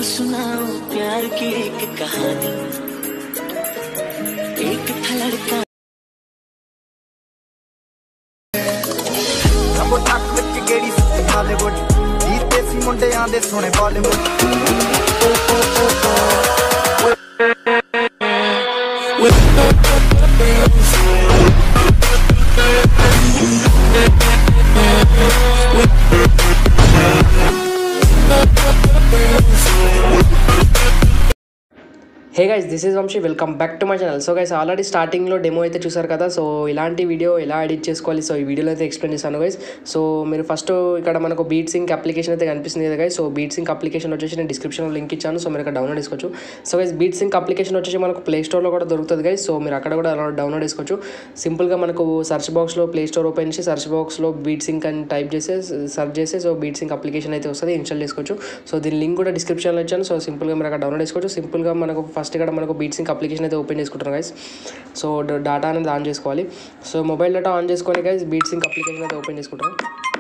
सुनाओ प्यार की एक कहानी एक था लड़का ਰੱਬੋ ਟੱਕ ਵਿੱਚ ਗੇੜੀ ਸੁੱਤੀ ਹਾਲੀਵੁੱਡ ਜੀਤੇ ਸੀ ਮੁੰਡਿਆਂ ਦੇ ਸੋਹਣੇ Bollywood hey guys this is Vamshi welcome back to my channel so guys already స్టార్టింగ్లో డెమో అయితే చూసారు కదా సో ఇలాంటి వీడియో ఎలా ఎడిట్ చేసుకోవాలి సో ఈ వీడియోలో అయితే ఎక్స్ప్లెయిన్ చేస్తాను గైస్ సో మీరు ఫస్ట్ ఇక్కడ మనకు బీట్ సింక్ అప్లికేషన్ అయితే కనిపిస్తుంది కదా guys so beat sync application వచ్చేసి నేను డిస్క్రిప్షన్లో లింక్ ఇచ్చాను సో మీరు ఇక్కడ డౌన్లోడ్ చేసుకోవచ్చు so guys beat sync application వచ్చేసి మనకు ప్లే స్టోర్లో కూడా దొరుకుతుంది గైస్ సో మీరు అక్కడ కూడా డౌన్లోడ్ చేసుకోవచ్చు సింపుల్గా మనకు సర్చ్ బాక్స్లో ప్లే స్టోర్ ఓపెన్ చేసి సర్చ్ బాక్స్లో బీట్ సింక్ అని టైప్ చేసి సర్చ్ చేసి సో బీట్ సింక్ అప్లికేషన్ అయితే వస్తుంది ఇన్స్టాల్ చేసుకోవచ్చు సో దీని లింక్ కూడా డిస్క్రిప్షన్లో ఇచ్చాను సో సింపుల్గా మీరు అక్కడ డౌన్లోడ్ చేసుకోవచ్చు సింపుల్గా మనకు ఫస్ట్ ఇక్కడ మనకు బీట్ సింక్ అప్లికేషన్ అయితే ఓపెన్ చేసుకుంటారు గైస్ సో డేటా అనేది ఆన్ చేసుకోవాలి సో మొబైల్ డేటా ఆన్ చేసుకొని గైస్ బీట్ సింక్ అప్లికేషన్ అయితే ఓపెన్ చేసుకుంటాం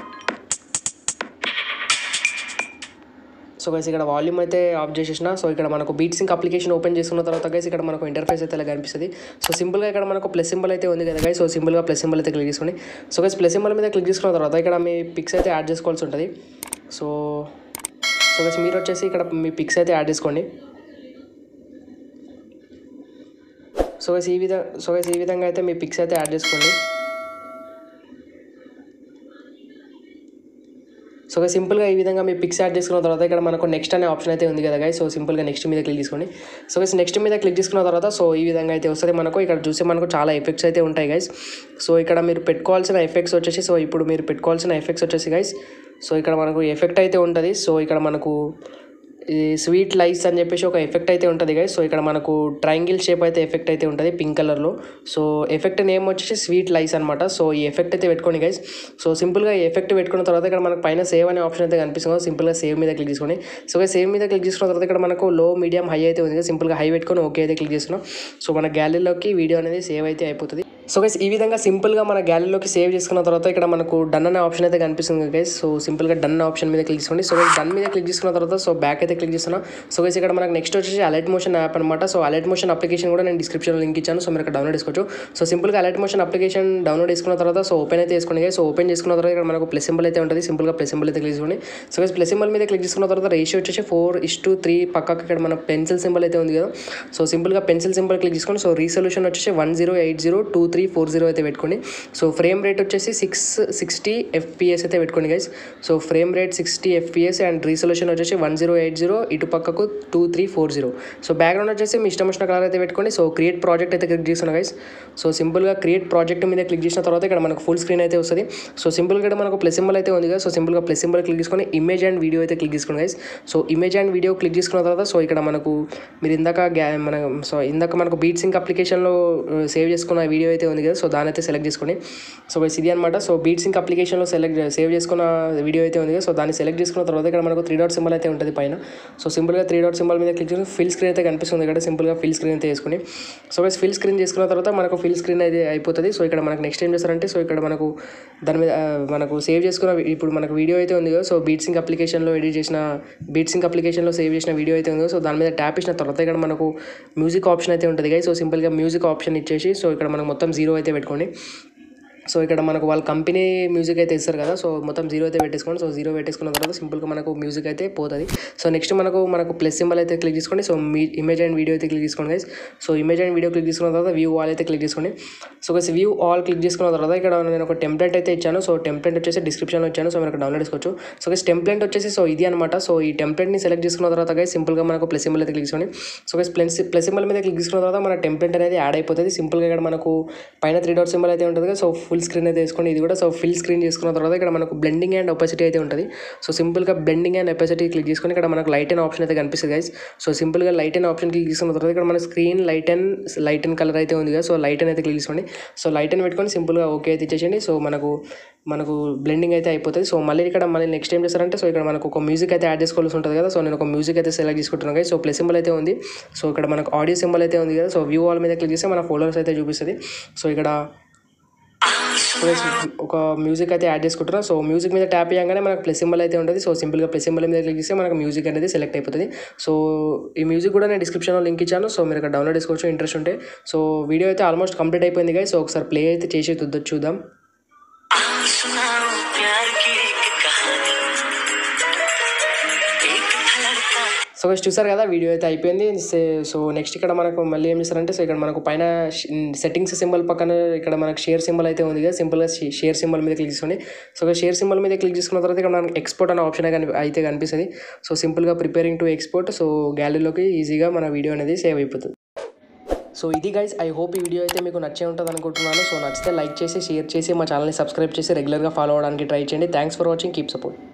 సో గైస్ ఇక్కడ వాల్యూమ్ అయితే ఆఫ్ చేసేసిన సో ఇక్కడ మనకు బీట్ సింక్ అప్లికేషన్ ఓపెన్ చేసుకున్న తర్వాత గైస్ ఇక్కడ మనకు ఇంటర్ఫేస్ అయితే ఇలా కనిపిస్తుంది సో సింపుల్గా ఇక్కడ మనకు ప్లస్ సింబల్ అయితే ఉంది కదా గైస్ సో సింపుల్గా ప్లస్ సింబల్ అయితే క్లిక్ చేసుకోండి సో గైస్ ప్లస్ సింబల్ మీద క్లిక్ చేసుకున్న తర్వాత ఇక్కడ మీ పిక్స్ అయితే యాడ్ చేసుకోవాల్సి ఉంటుంది సో సో గైస్ మీరు వచ్చేసి ఇక్కడ మీ పిక్స్ అయితే యాడ్ చేసుకోండి సో గైస్ ఈ విధంగా సో గైస్ ఈ విధంగా అయితే మీ పిక్స్ అయితే యాడ్ చేసుకోండి సో ఇక సింపుల్గా ఈ విధంగా మీ పిక్స్ యాడ్ చేసుకున్న తర్వాత ఇక్కడ మనకు నెక్స్ట్ అనే ఆప్షన్ అయితే ఉంది కదా గైస్ సో సింపుల్గా నెక్స్ట్ మీద క్లిక్ చేసుకోండి సో గైస్ నెక్స్ట్ మీద క్లిక్ చేసుకున్న తర్వాత సో ఈ విధంగా అయితే వస్తుంది మనకు ఇక్కడ చూస్తే మనకు చాలా ఎఫెక్ట్స్ అయితే ఉంటాయి గైస్ సో ఇక్కడ మీరు పెట్టుకోవాల్సిన ఎఫెక్ట్స్ వచ్చేసి సో ఇప్పుడు మీరు పెట్టుకోవాల్సిన ఎఫెక్ట్స్ వచ్చేసి గైస్ సో ఇక్కడ మనకు ఎఫెక్ట్ అయితే ఉంటుంది సో ఇక్కడ మనకు ఈ స్వీట్ లైట్స్ అని చెప్పేసి ఒక ఎఫెక్ట్ అయితే ఉంటుంది గైస్ సో ఇక్కడ మనకు ట్రయాంగిల్ షేప్ అయితే ఎఫెక్ట్ అయితే ఉంటుంది పింక్ కలర్లో సో ఎఫెక్ట్ నేమ్ వచ్చేసి స్వీట్ లైస్ అనమాట సో ఈ ఎఫెక్ట్ అయితే పెట్టుకోండి గైస్ సో సింపుల్గా ఈ ఎఫెక్ట్ పెట్టుకున్న తర్వాత ఇక్కడ మనకు పైన సేవ్ అనే ఆప్షన్ అయితే కనిపిస్తుంది సింపుల్గా సేవ్ మీద క్లిక్ చేసుకోండి సో సేవ్ మీద క్లిక్ చేసుకున్న తర్వాత ఇక్కడ మనకు లో మీడియం హై అయితే ఉంది సింపుల్గా హై పెట్టుకొని ఓకే అయితే క్లిక్ చేస్తున్నాం సో మన గ్యాలరీలోకి వీడియో అనేది సేవ్ అయితే అయిపోతుంది సో గైస్ ఈ విధంగా సింపుల్గా మన గ్యాలరీలోకి సేవ్ చేసుకున్న తర్వాత ఇక్కడ మనకు డన్ అనే ఆప్షన్ అయితే కనిపిస్తుంది గైస్ సో సింపుల్గా డన్ ఆప్షన్ మీద క్లిక్ చేసుకోండి సో డన్ మీద క్లిక్ చేసుకున్న తర్వాత సో బ్యాక్ అయితే క్లిక్ చేస్తున్నా సో గైస్ ఇక్కడ మనకు నెక్స్ట్ వచ్చేసి అలర్ట్ మోషన్ యాప్ అనమాట సో అలర్ట్ మోషన్ అప్లికేషన్ కూడా నేను డిస్క్రిప్షన్లో లింక్ ఇచ్చాను సో మీరు ఇక్కడ డౌన్లోడ్ చేసుకోవచ్చు సో సింపుల్గా అలర్ట్ మోషన్ అప్లికేషన్ డౌన్లోడ్ చేసుకున్న తర్వాత సో ఓపెన్ అయితే చేసుకోండి guys. సో ఓపెన్ చేసుకున్న తర్వాత ఇక్కడ మనకు ప్లస్ సింబల్ అయితే ఉంటుంది సింపుల్గా ప్లస్ సింబల్ అయితే క్లిక్ చేసుకోండి సో గైస్ ప్లస్ సింబల్ మీద క్లిక్ చేసుకున్న తర్వాత రేషియో వచ్చేసి ఫోర్ ఇస్ టు త్రీ పక్కకి ఇక్కడ మన పెన్సిల్ సింబల్ అయితే ఉంది కదా సో సింపుల్గా పెన్సిల్ సింబల్ క్లిక్ చేసుకోండి సో రీసొల్యూషన్ వచ్చేసి one zero eight zero two three four zero అయితే పెట్టుకోండి సో ఫ్రేమ్ రేట్ వచ్చేసి సిక్స్ సిక్స్టీ ఎఫ్పిఎస్ అయితే పెట్టుకోండి guys so frame rate sixty FPS and resolution వచ్చేసి వన్ జీరో ఎయిట్ జీరో ఇటు పక్కకు two three four zero so background వచ్చేసి మీ ఇష్టం వచ్చిన కలర్ అయితే పెట్టుకోండి సో క్రియేట్ ప్రాజెక్ట్ అయితే క్లిక్ చేస్తున్నా గైస్ సో సింపుల్గా క్రియేట్ ప్రాజెక్ట్ మీద క్లిక్ చేసిన తర్వాత ఇక్కడ మనకు ఫుల్ స్క్రీన్ అయితే వస్తుంది సో సింపుల్గా ఇక్కడ మనకు ప్లస్ సింబల్ అయితే ఉంది కదా సో సింపుల్గా ప్లస్ సింబల్ క్లిక్ చేసుకొని ఇమేజ్ అండ్ వీడియో అయితే క్లిక్ చేసుకోండి guys so image and video click చేసుకున్న తర్వాత సో ఇక్కడ మనకు మీరు ఇందాక గ్యా మన సో ఇందాక మనకు బీట్ సింక్ అప్లికేషన్లో సేవ్ చేసుకున్న వీడియో అయితే ఉంది కదా సో దాని అయితే సెలెక్ట్ చేసుకోండి సో గైస్ ఇది అనమాట సో బీట్ సింక్ అప్లికేషన్లో సెలెక్ట్ సేవ్ చేసుకున్న వీడియో అయితే ఉంది కదా సో దాన్ని సెలెక్ట్ చేసుకున్న తర్వాత ఇక్కడ మనకు త్రీ డాట్ సింబల్ అయితే ఉంటుంది పైన సో సింపుల్గా త్రీ డాట్ సింబల్ మీద క్లిక్ చేసి ఫిల్ స్క్రీన్ అయితే కనిపిస్తుంది ఇక్కడ సింపుల్గా ఫిల్ స్క్రీన్ అయితే వేసుకుని సో గైస్ ఫిల్ స్క్రీన్ చేసుకున్న తర్వాత మనకు ఫిల్ స్క్రీన్ అయితే అయిపోతుంది సో ఇక్కడ మనకు నెక్స్ట్ ఏం చేస్తారంటే సో ఇక్కడ మనకు దాని మీద ఆ, మనకు సేవ్ చేసుకున్న ఇప్పుడు మనకు వీడియో అయితే ఉంది కదా సో బీట్ సింక్ అప్లికేషన్లో ఎడిట్ చేసిన బీట్ సింక్ అప్లికేషన్లో సేవ్ చేసిన వీడియో అయితే ఉంది కదా సో దాని మీద ట్యాప్ ఇచ్చిన తర్వాత ఇక్కడ మనకు మ్యూజిక్ ఆప్షన్ అయితే ఉంటుంది కదా సో సింపుల్గా మ్యూజిక్ ఆప్షన్ ఇచ్చేసి సో ఇక్కడ మనకు మొత్తం జీరో అయితే పెట్టుకోండి సో ఇక్కడ మనకు వాళ్ళ కంపెనీ మ్యూజిక్ అయితే ఇస్తారు కదా సో మొత్తం జీరో అయితే పెట్టేసుకోండి సో జీరో పెట్టేసుకున్న తర్వాత సింపుల్గా మనకు మ్యూజిక్ అయితే పోతుంది సో నెక్స్ట్ మనకు మనకు ప్లస్ సింబల్ అయితే క్లిక్ చేసుకోండి సో మీ ఇమేజ్ అండ్ వీడియో అయితే క్లిక్ చేసుకోండి guys so image and video click చేసుకున్న తర్వాత వ్యూ ఆల్ అయితే క్లిక్ చేసుకోండి so guys view all click చేసుకున్న తర్వాత ఇక్కడ నేను ఒక టెంప్లెట్ అయితే ఇచ్చాను సో టెంప్లెట్ వచ్చేసి డిస్క్రిప్షన్లో ఇచ్చాను సో మీరు డౌన్లోడ్ చేసుకోవచ్చు సో గైస్ టెంప్లెట్ వచ్చేసి సో ఇది అనమాట సో ఈ టెంప్లెట్ని సెలెక్ట్ చేసుకున్న తర్వాత గైస్ సింపుల్గా మనకు ప్లస్ సింబల్ అయితే క్లిక్ చేసుకోండి so guys plus plus symbol మీద క్లిక్ చేసుకున్న తర్వాత మన టెంప్లెట్ అనేది యాడ్ అయిపోతుంది సింపుల్గా ఇక్కడ మనకు పైన త్రీ డాట్ సింబల్ అయితే ఉంటుంది కదా సో ఫుల్ స్క్రీన్ అయితే వేసుకోండి ఇది కూడా సో ఫిల్ స్క్రీన్ చేసుకున్న తర్వాత ఇక్కడ మనకు బ్లెండింగ్ అండ్ ఒపాసిటీ అయితే ఉంటుంది సో సింపుల్గా బ్లెండింగ్ అండ్ ఒపాసిటీ క్లిక్ చేసుకొని ఇక్కడ మనకు లైట్ అండ్ ఆప్షన్ అయితే కనిపిస్తుంది గైస్ సో సింపుల్గా లైట్ అండ్ ఆప్షన్ క్లిక్ చేసుకున్న తర్వాత ఇక్కడ మన screen light and light and colour అయితే ఉంది కదా సో లైట్ అండ్ అయితే క్లిక్ చేసుకోండి సో లైట్ అండ్ పెట్టుకొని సింపుల్గా ఓకే అయితే ఇచ్చేసేయండి సో మనకు మనకు బ్లెండింగ్ అయితే అయిపోతుంది సో మళ్ళీ ఇక్కడ మళ్ళీ నెక్స్ట్ ఏం చేస్తారంటే సో ఇక్కడ మనకు ఒక మ్యూజిక్ అయితే యాడ్ చేసుకోవాల్సి ఉంటుంది కదా సో నేను ఒక మ్యూజిక్ అయితే సెలెక్ట్ చేసుకుంటున్నాను కదా సో ప్లస్ సింబల్ అయితే ఉంది సో ఇక్కడ మనకు ఆడియో సింబల్ అయితే ఉంది కదా సో వ్యూ ఆల్ మీద క్లిక్ చేస్తే మన ఫోల్డర్స్ అయితే చూపిస్తుంది సో ఇక్కడ సో guys, ఒక మ్యూజిక్ అయితే యాడ్ చేసుకుంటున్నాం సో మ్యూజిక్ మీద ట్యాప్ చేయగానే మనకు ప్లస్ సింబల్ అయితే ఉంటుంది సో సింపుల్గా ప్లస్ సింబల్ మీద క్లిక్ చేస్తే మనకు మ్యూజిక్ అనేది సెలెక్ట్ అయిపోతుంది సో ఈ మ్యూజిక్ కూడా నేను డిస్క్రిప్షన్లో లింక్ ఇచ్చాను సో మీరు ఇక్కడ డౌన్లోడ్ చేసుకోవచ్చు ఇంట్రెస్ట్ ఉంటే సో వీడియో అయితే ఆల్మోస్ట్ కంప్లీట్ అయిపోయింది guys. సో ఒకసారి ప్లే అయితే చేసి చూద్దాం చూద్దాం आओ सुनाओ प्यार की एक कहानी एक था लड़का సో guys, చూసారు కదా వీడియో అయితే అయిపోయింది సే- సో నెక్స్ట్ ఇక్కడ మనకు మళ్ళీ ఏం చేస్తారంటే సో ఇక్కడ మనకు పైన సెట్టింగ్స్ సింబల్ పక్కన ఇక్కడ మనకు షేర్ సింబల్ అయితే ఉంది కదా సింపుల్గా షేర్ సింబల్ మీద క్లిక్ చేసుకోండి సో షేర్ సింబల్ మీద క్లిక్ చేసుకున్న తర్వాత ఇక్కడ మనకు ఎక్స్పోర్ట్ అనే ఆప్షన్ కనిపి అయితే కనిపిస్తుంది సో సింపుల్గా ప్రిపేరింగ్ టు ఎక్స్పోర్ట్ సో గ్యాలరీలోకి ఈజీగా మన వీడియో అనేది సేవ్ అయిపోతుంది సో ఇది గైస్ ఐ హోప్ ఈ వీడియో అయితే మీకు నచ్చే ఉంటుంది అనుకుంటున్నాను సో నచ్చితే లైక్ చేసి షేర్ చేసి మా ఛానల్ని సబ్స్క్రైబ్ చేసి రెగ్యులర్గా ఫాలో అవ్వడానికి ట్రై చేయండి thanks for watching keep support